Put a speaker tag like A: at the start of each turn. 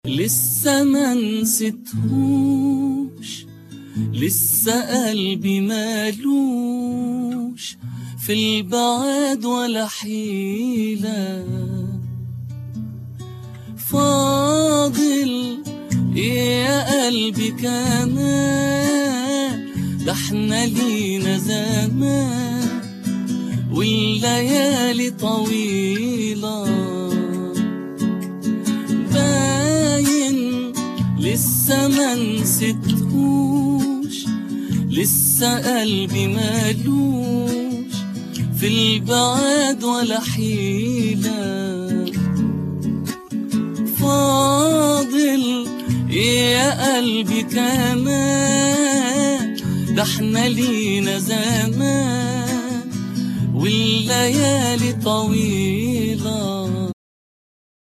A: لسه ما نسيتهوش لسه قلبي مالوش في البعاد ولا حيلة فاضل إيه يا قلبي كمان ده احنا لينا زمان والليالي طويلة باين لسه ما نسيتهوش لسه قلبي مالوش في البعاد ولا حيلة فاضل إيه يا قلبي كمان ده احنا لينا زمان والليالي طويله